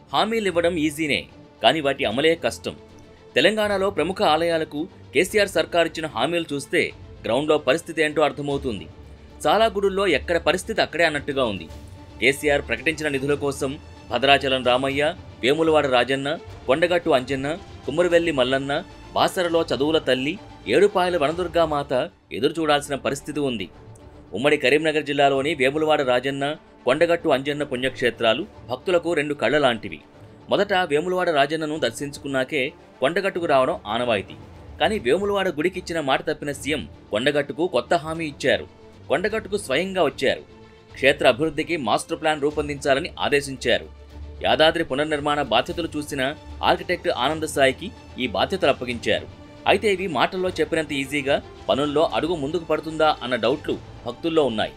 హామీలు ఇవ్వడం ఈజీనే కానీ వాటి అమలే కష్టం తెలంగాణలో ప్రముఖ ఆలయాలకు కేసీఆర్ సర్కార్ ఇచ్చిన హామీలు చూస్తే గ్రౌండ్లో పరిస్థితి ఏంటో అర్థమవుతుంది చాలా గుడుల్లో ఎక్కడ పరిస్థితి అక్కడే అన్నట్టుగా ఉంది కేసీఆర్ ప్రకటించిన నిధుల కోసం భద్రాచలం రామయ్య వేములవాడ రాజన్న కొండగట్టు అంజన్న కుమ్మరివెల్లి మల్లన్న బాసరలో చదువుల తల్లి ఏడుపాయల వనదుర్గామాత ఎదురు చూడాల్సిన పరిస్థితి ఉంది ఉమ్మడి కరీంనగర్ జిల్లాలోని వేములవాడ రాజన్న కొండగట్టు అంజన్న పుణ్యక్షేత్రాలు భక్తులకు రెండు కళ్ళ లాంటివి మొదట వేములవాడ రాజన్నను దర్శించుకున్నాకే కొండగట్టుకు రావడం ఆనవాయితీ కానీ వేములవాడ గుడికిచ్చిన మాట తప్పిన సీఎం కొండగట్టుకు కొత్త హామీ ఇచ్చారు కొండగట్టుకు స్వయంగా వచ్చారు క్షేత్ర అభివృద్ధికి మాస్టర్ ప్లాన్ రూపొందించాలని ఆదేశించారు యాదాద్రి పునర్నిర్మాణ బాధ్యతలు చూసిన ఆర్కిటెక్ట్ ఆనంద సాయికి ఈ బాధ్యతలు అప్పగించారు అయితే ఇవి మాటల్లో చెప్పినంత ఈజీగా పనుల్లో అడుగు ముందుకు పడుతుందా అన్న డౌట్లు భక్తుల్లో ఉన్నాయి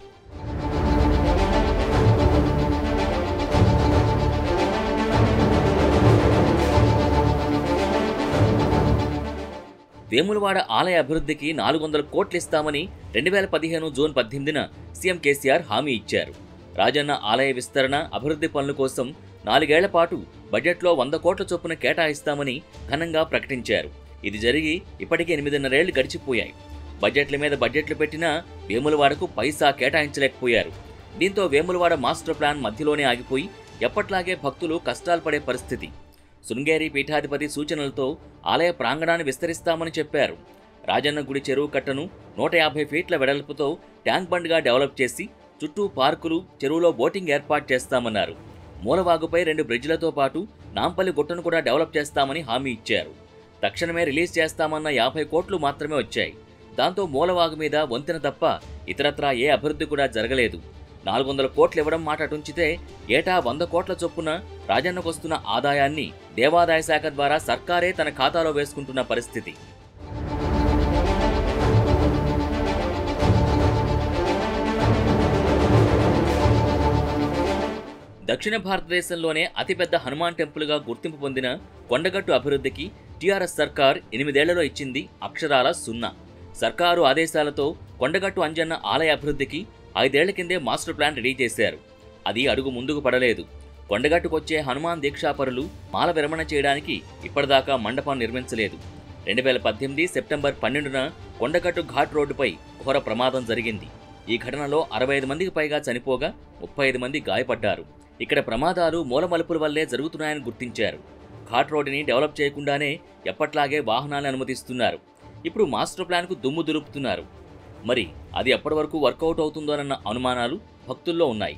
వేములవాడ ఆలయ అభివృద్ధికి నాలుగు వందల కోట్లు ఇస్తామని రెండు వేల పదిహేను జూన్ పద్దెనిమిదిన సీఎం కేసీఆర్ హామీ ఇచ్చారు రాజన్న ఆలయ విస్తరణ అభివృద్ధి పనుల కోసం నాలుగేళ్ల పాటు బడ్జెట్లో వంద కోట్ల చొప్పున కేటాయిస్తామని ఘనంగా ప్రకటించారు ఇది జరిగి ఇప్పటికే ఎనిమిదిన్నరేళ్లు గడిచిపోయాయి బడ్జెట్ల మీద బడ్జెట్లు పెట్టినా వేములవాడకు పైసా కేటాయించలేకపోయారు దీంతో వేములవాడ మాస్టర్ ప్లాన్ మధ్యలోనే ఆగిపోయి ఎప్పట్లాగే భక్తులు కష్టాలు పడే పరిస్థితి శృంగేరి పీఠాధిపతి సూచనలతో ఆలయ ప్రాంగణాన్ని విస్తరిస్తామని చెప్పారు రాజన్న గుడి చెరువు కట్టను నూట యాభై ఫీట్ల వెడల్పుతో ట్యాంక్ బండ్గా డెవలప్ చేసి చుట్టూ పార్కులు చెరువులో బోటింగ్ ఏర్పాటు చేస్తామన్నారు మూలవాగుపై రెండు బ్రిడ్జ్లతో పాటు నాంపల్లి గుట్టను కూడా డెవలప్ చేస్తామని హామీ ఇచ్చారు తక్షణమే రిలీజ్ చేస్తామన్న యాభై కోట్లు మాత్రమే వచ్చాయి దాంతో మూలవాగు మీద వంతెన తప్ప ఇతరత్రా ఏ అభివృద్ధి కూడా జరగలేదు నాలుగు వందల కోట్లు ఇవ్వడం మాట అటుంచితే ఏటా వంద కోట్ల చొప్పున రాజన్నకొస్తున్న ఆదాయాన్ని దేవాదాయ శాఖ ద్వారా సర్కారే తన ఖాతాలో వేసుకుంటున్న పరిస్థితి దక్షిణ భారతదేశంలోనే అతిపెద్ద హనుమాన్ టెంపుల్గా గుర్తింపు పొందిన కొండగట్టు అభివృద్ధికి టీఆర్ఎస్ సర్కార్ ఎనిమిదేళ్లలో ఇచ్చింది అక్షరాల సున్నా సర్కారు ఆదేశాలతో కొండగట్టు అంజన్న ఆలయ అభివృద్ధికి ఐదేళ్ల కిందే మాస్టర్ ప్లాన్ రెడీ చేశారు అది అడుగు ముందుకు పడలేదు కొండగట్టుకొచ్చే హనుమాన్ దీక్షాపరులు మాల విరమణ చేయడానికి ఇప్పటిదాకా మండపం నిర్మించలేదు రెండు వేల పద్దెనిమిది సెప్టెంబర్ పన్నెండున కొండగట్టు ఘాట్ రోడ్డుపై ఘోర ప్రమాదం జరిగింది ఈ ఘటనలో అరవై ఐదు మందికి పైగా చనిపోగా ముప్పై ఐదు మంది గాయపడ్డారు ఇక్కడ ప్రమాదాలు మూలమలుపుల వల్లే జరుగుతున్నాయని గుర్తించారు ఘాట్ రోడ్డుని డెవలప్ చేయకుండానే ఎప్పట్లాగే వాహనాలను అనుమతిస్తున్నారు ఇప్పుడు మాస్టర్ ప్లాన్కు దుమ్ము దులుపుతున్నారు మరి అది ఎప్పటి వరకు వర్కౌట్ అవుతుందోనన్న అనుమానాలు భక్తుల్లో ఉన్నాయి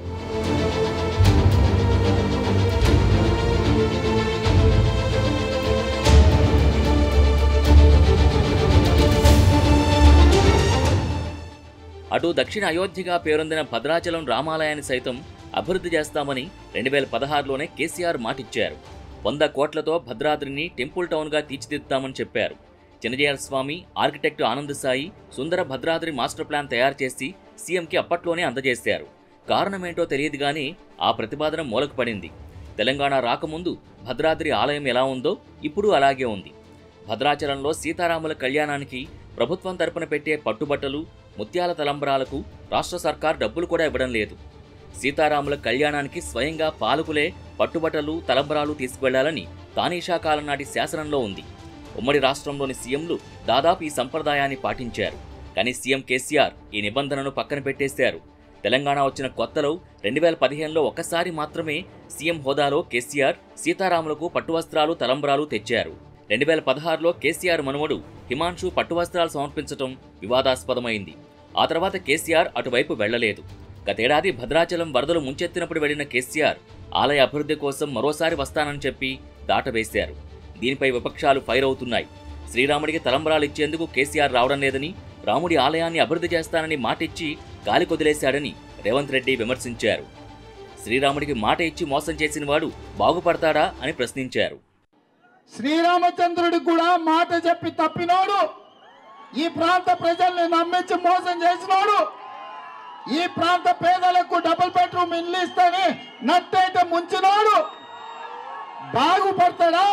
అటు దక్షిణ అయోధ్యగా పేరొందిన భద్రాచలం రామాలయాన్ని సైతం అభివృద్ధి చేస్తామని రెండు వేల పదహారులోనే కేసీఆర్ మాటిచ్చారు వంద కోట్లతో భద్రాద్రిని టెంపుల్ టౌన్గా తీర్చిదిద్దుతామని చెప్పారు చిన్నజీఆర్ Swami architect Anand Sai Sundara Bhadradri master plan తయారు చేసి సీఎంకి అప్పట్లోనే అందజేశారు కారణమేంటో తెలియదు కానీ ఆ ప్రతిపాదన మూలకు పడింది తెలంగాణ రాకముందు భద్రాద్రి ఆలయం ఎలా ఉందో ఇప్పుడు అలాగే ఉంది భద్రాచలంలో సీతారాముల కళ్యాణానికి ప్రభుత్వం తరపున పెట్టే పట్టుబట్టలు ముత్యాల తలంబరాలకు రాష్ట్ర సర్కార్ డబ్బులు కూడా ఇవ్వడం లేదు సీతారాముల కళ్యాణానికి స్వయంగా పాలకులే పట్టుబట్టలు తలంబరాలు తీసుకువెళ్లాలని తానీషా కాలం నాటి శాసనంలో ఉంది ఉమ్మడి రాష్ట్రంలోని సీఎంలు దాదాపు ఈ సంప్రదాయాన్ని పాటించారు కానీ సీఎం కేసీఆర్ ఈ నిబంధనను పక్కన పెట్టేశారు తెలంగాణ వచ్చిన కొత్తలో రెండు వేల పదిహేనులో ఒక్కసారి మాత్రమే సీఎం హోదాలో కేసీఆర్ సీతారాములకు పట్టువస్త్రాలు తలంబరాలు తెచ్చారు రెండు వేల పదహారులో కేసీఆర్ మనుమడు హిమాంశు పట్టువస్త్రాలు సమర్పించడం వివాదాస్పదమైంది ఆ తర్వాత కేసీఆర్ అటువైపు వెళ్లలేదు గతేడాది భద్రాచలం వరదలు ముంచెత్తినప్పుడు వెళ్లిన కేసీఆర్ ఆలయ అభివృద్ధి కోసం మరోసారి వస్తానని చెప్పి దాటవేశారు దీనిపై విపక్షాలు ఫైర్ అవుతున్నాయి శ్రీరాముడికి తలంబరాలు ఇచ్చేందుకు కేసీఆర్ రావడం లేదని రాముడి ఆలయాన్ని అభివృద్ధి చేస్తానని మాటిచ్చి గాలి కొదిలేశాడని రేవంత్ రెడ్డి విమర్శించారు శ్రీరాముడికి మాట ఇచ్చి మోసం చేసిన వాడు బాగుపడతాడా అని ప్రశ్నించారు శ్రీరామచంద్రుడికి కూడా మాట చెప్పి తప్పినోడు ఈ ప్రాంత ప్రజల్ని నమ్మించి మోసం చేసినోడు ఈ ప్రాంత పేదలకు డబుల్ బెడ్రూమ్ ఇల్లు ఇస్తాని నట్టయితే ముంచినోడు బాగుపడతాడా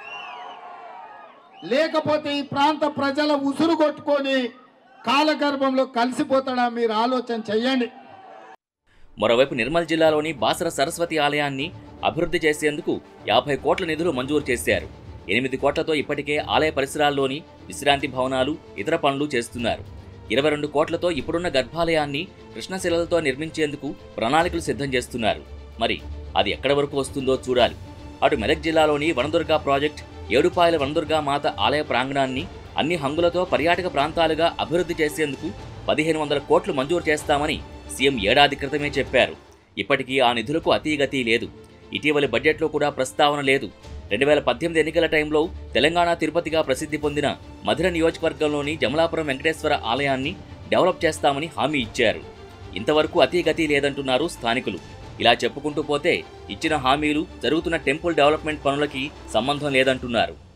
లేకపోతే ఈ ప్రాంత ప్రజల ఉసురు కొట్టుకొని కాలగర్భంలో కలిసిపోతాడా మీరు ఆలోచన చెయ్యండి మరోవైపు నిర్మల్ జిల్లాలోని బాసర సరస్వతి ఆలయాన్ని అభివృద్ధి చేసేందుకు యాభై కోట్ల నిధులు మంజూరు చేశారు ఎనిమిది కోట్లతో ఇప్పటికే ఆలయ పరిసరాల్లోని విశ్రాంతి భవనాలు ఇతర పనులు చేస్తున్నారు ఇరవై రెండు కోట్లతో ఇప్పుడున్న గర్భాలయాన్ని కృష్ణశిలలతో నిర్మించేందుకు ప్రణాళికలు సిద్ధం చేస్తున్నారు మరి అది ఎక్కడి వరకు వస్తుందో చూడాలి అటు మెదక్ జిల్లాలోని వనదుర్గా ప్రాజెక్ట్ ఏడుపాయల వనదుర్గా మాత ఆలయ ప్రాంగణాన్ని అన్ని హంగులతో పర్యాటక ప్రాంతాలుగా అభివృద్ధి చేసేందుకు పదిహేను వందల కోట్లు మంజూరు చేస్తామని సీఎం ఏడాది క్రితమే చెప్పారు ఇప్పటికీ ఆ నిధులకు అతీగతి లేదు ఇటీవలి బడ్జెట్లో కూడా ప్రస్తావన లేదు రెండు వేల పద్దెనిమిది ఎన్నికల టైంలో తెలంగాణ తిరుపతిగా ప్రసిద్ధి పొందిన మధుర నియోజకవర్గంలోని జమలాపురం వెంకటేశ్వర ఆలయాన్ని డెవలప్ చేస్తామని హామీ ఇచ్చారు ఇంతవరకు అతీగతి లేదంటున్నారు స్థానికులు ఇలా చెప్పుకుంటూ పోతే ఇచ్చిన హామీలు జరుగుతున్న టెంపుల్ డెవలప్మెంట్ పనులకి సంబంధం లేదంటున్నారు